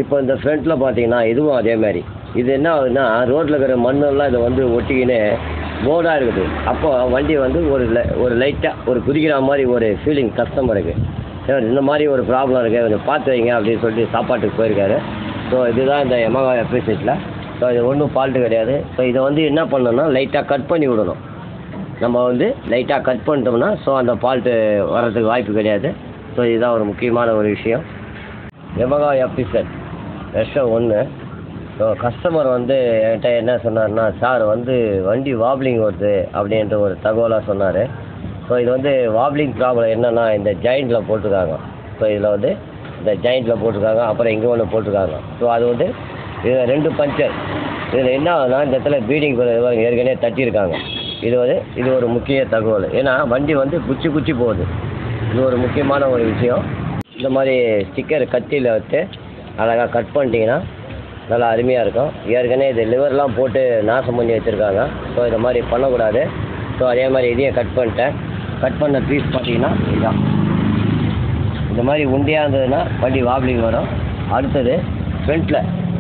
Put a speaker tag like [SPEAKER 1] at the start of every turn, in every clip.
[SPEAKER 1] இப்போ இந்த ஃப்ரண்ட்டில் பார்த்தீங்கன்னா இதுவும் அதே மாதிரி இது என்ன ஆகுதுன்னா ரோட்டில் இருக்கிற மண்ணெல்லாம் இதை வந்து ஒட்டிக்கின்னு போர்டாக இருக்குது அப்போ வண்டி வந்து ஒரு லை ஒரு லைட்டாக ஒரு குதிக்கிற மாதிரி ஒரு ஃபீலிங் கஸ்டமருக்கு சார் இந்த மாதிரி ஒரு ப்ராப்ளம் இருக்குது கொஞ்சம் பார்த்து வைங்க அப்படின்னு சொல்லிட்டு சாப்பாட்டுக்கு போயிருக்காரு ஸோ இதுதான் இந்த எமகா எஃபிசிட்டில் ஸோ இது ஒன்றும் ஃபால்ட்டு கிடையாது ஸோ இதை வந்து என்ன பண்ணணும்னா லைட்டாக கட் பண்ணி விடணும் நம்ம வந்து லைட்டாக கட் பண்ணிட்டோம்னா ஸோ அந்த ஃபால்ட்டு வர்றதுக்கு வாய்ப்பு கிடையாது ஸோ இதுதான் ஒரு முக்கியமான ஒரு விஷயம் எமகா எஃபிசட் வருஷம் ஒன்று ஸோ கஸ்டமர் வந்து என்கிட்ட என்ன சொன்னார்னா சார் வந்து வண்டி வாப்லிங் வருது அப்படின்ற ஒரு தகவலாக சொன்னார் ஸோ இது வந்து வாப்லிங் ப்ராப்ளம் என்னென்னா இந்த ஜாயிண்டில் போட்டிருக்காங்க ஸோ இதில் வந்து இந்த ஜாயிண்டில் போட்டிருக்காங்க அப்புறம் இங்கே ஒன்று போட்டிருக்காங்க ஸோ அது வந்து இது ரெண்டு பஞ்சர் இதில் என்ன ஆகுதுன்னா இந்த இடத்துல பீடிங் ஏற்கனவே தட்டியிருக்காங்க இது வந்து இது ஒரு முக்கிய தகவல் ஏன்னா வண்டி வந்து குச்சி குச்சி போகுது இது ஒரு முக்கியமான ஒரு விஷயம் இந்த மாதிரி ஸ்டிக்கர் கத்தியில் வச்சு அழகாக கட் பண்ணிட்டீங்கன்னா நல்லா அருமையாக இருக்கும் ஏற்கனவே இது லிவர்லாம் போட்டு நாசம் பண்ணி வச்சுருக்காங்க ஸோ இந்த மாதிரி பண்ணக்கூடாது ஸோ அதே மாதிரி இதையும் கட் பண்ணிட்டேன் கட் பண்ண பீஸ் பார்த்தீங்கன்னா இதுதான் இந்த மாதிரி உண்டியாக இருந்ததுன்னா வண்டி வாப்லிங் வரும் அடுத்தது ஃப்ரண்ட்டில்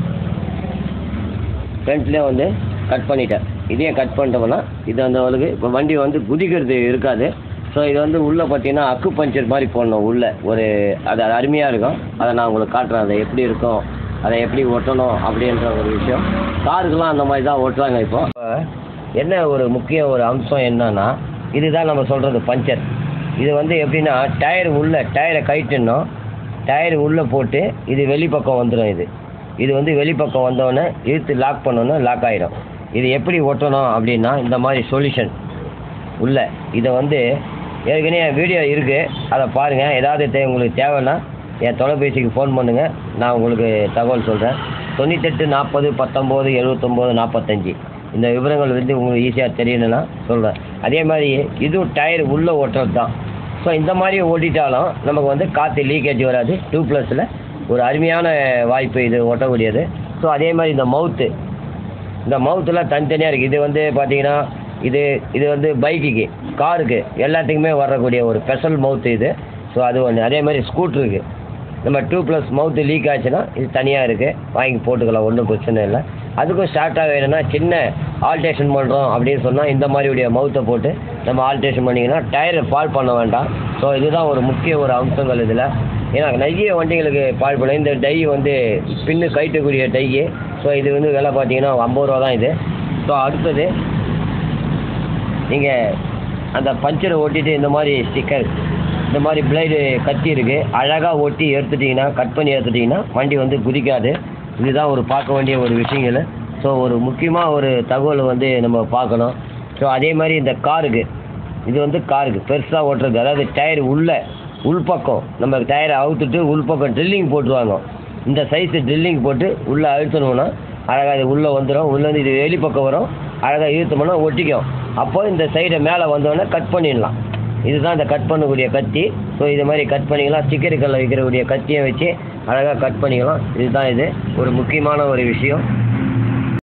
[SPEAKER 1] ஃப்ரண்ட்லேயே வந்து கட் பண்ணிட்டேன் இதையும் கட் பண்ணிட்டோம்னா இது அந்த அளவுக்கு இப்போ வண்டி வந்து குதிக்கிறது இருக்காது ஸோ இது வந்து உள்ளே பார்த்தீங்கன்னா அக்கு பஞ்சர் மாதிரி போடணும் உள்ளே ஒரு அது அது அருமையாக இருக்கும் அதை நான் உங்களுக்கு காட்டுறேன் அதை எப்படி இருக்கும் அதை எப்படி ஒட்டணும் அப்படின்ற ஒரு விஷயம் காருக்கெல்லாம் அந்த மாதிரி தான் ஒட்டுறாங்க இப்போ இப்போ என்ன ஒரு முக்கிய ஒரு அம்சம் என்னன்னா இதுதான் நம்ம சொல்கிறது பஞ்சர் இது வந்து எப்படின்னா டயர் உள்ள டயரை கழட்டிடணும் டயர் உள்ளே போட்டு இது வெளிப்பக்கம் வந்துடும் இது இது வந்து வெளிப்பக்கம் வந்தோடனே இழுத்து லாக் பண்ணோன்னே லாக் ஆகிடும் இது எப்படி ஒட்டணும் அப்படின்னா இந்த மாதிரி சொல்யூஷன் உள்ள இதை வந்து ஏற்கனவே வீடியோ இருக்குது அதை பாருங்கள் ஏதாவது தே உங்களுக்கு தேவைன்னா என் தொலைபேசிக்கு ஃபோன் பண்ணுங்கள் நான் உங்களுக்கு தகவல் சொல்கிறேன் தொண்ணூத்தெட்டு நாற்பது பத்தொம்போது எழுபத்தொம்போது நாற்பத்தஞ்சி இந்த விவரங்கள் வந்து உங்களுக்கு ஈஸியாக தெரியணும்னா சொல்கிறேன் அதே மாதிரி இதுவும் டயர் உள்ளே ஓட்டுறது தான் ஸோ இந்த மாதிரி ஓட்டிட்டாலும் நமக்கு வந்து காற்று லீக்கேஜ் வராது டூ ப்ளஸில் ஒரு அருமையான வாய்ப்பு இது ஓட்டக்கூடியது ஸோ அதே மாதிரி இந்த மவுத்து இந்த மவுத்துலாம் தனித்தனியாக இருக்குது இது வந்து பார்த்தீங்கன்னா இது இது வந்து பைக்குக்கு காருக்கு எல்லாத்துக்குமே வரக்கூடிய ஒரு ஸ்பெஷல் மவுத்து இது ஸோ அது ஒன்று அதே மாதிரி ஸ்கூட்டருக்கு நம்ம டூ ப்ளஸ் மவுத்து லீக் ஆச்சுன்னா இது தனியாக இருக்குது வாங்கி போட்டுக்கலாம் ஒன்றும் பிரச்சனை இல்லை அதுக்கும் ஷார்ட்டாக வேணும்னா சின்ன ஆல்ட்ரேஷன் பண்ணுறோம் அப்படின்னு சொன்னால் இந்த மாதிரி உடைய மவுத்தை போட்டு நம்ம ஆல்ட்ரேஷன் பண்ணிங்கன்னா டயரை பால் பண்ண வேண்டாம் ஸோ இதுதான் ஒரு முக்கிய ஒரு அம்சங்கள் இதில் ஏன்னா நிறைய வண்டிகளுக்கு பால் பண்ண இந்த டை வந்து பின்னு கயிட்டக்கூடிய டையு ஸோ இது வந்து விலை பார்த்தீங்கன்னா ஐம்பது ரூபா தான் இது ஸோ அடுத்தது நீங்கள் அந்த பஞ்சரை ஒட்டிட்டு இந்த மாதிரி ஸ்டிக்கர் இந்த மாதிரி பிளேடு கத்தி இருக்குது அழகாக ஒட்டி எடுத்துட்டிங்கன்னா கட் பண்ணி எடுத்துட்டிங்கன்னா வண்டி வந்து குதிக்காது இதுதான் ஒரு பார்க்க வேண்டிய ஒரு விஷயங்கள் ஸோ ஒரு முக்கியமாக ஒரு தகவல் வந்து நம்ம பார்க்கணும் ஸோ அதே மாதிரி இந்த காருக்கு இது வந்து காருக்கு பெருசாக ஓட்டுறது அதாவது டயர் உள்ள உள்பக்கம் நம்ம டயரை அவுத்துட்டு உள்பக்கம் ட்ரில்லிங் போட்டுருவாங்க இந்த சைஸு ட்ரில்லிங் போட்டு உள்ளே அழுத்தணும்னா அழகாக இது உள்ளே வந்துடும் உள்ளே வந்து இது வெளிப்பக்கம் வரும் அழகாக இழுத்தோம்னா ஒட்டிக்கும் அப்போ இந்த சைடை மேலே வந்தோடனே கட் பண்ணிடலாம் இதுதான் இந்த கட் பண்ணக்கூடிய கத்தி ஸோ இது மாதிரி கட் பண்ணிக்கலாம் ஸ்டிக்கருக்கல்ல வைக்கிறக்கூடிய கத்தியை வச்சு அழகாக கட் பண்ணிக்கலாம் இதுதான் இது ஒரு முக்கியமான ஒரு விஷயம்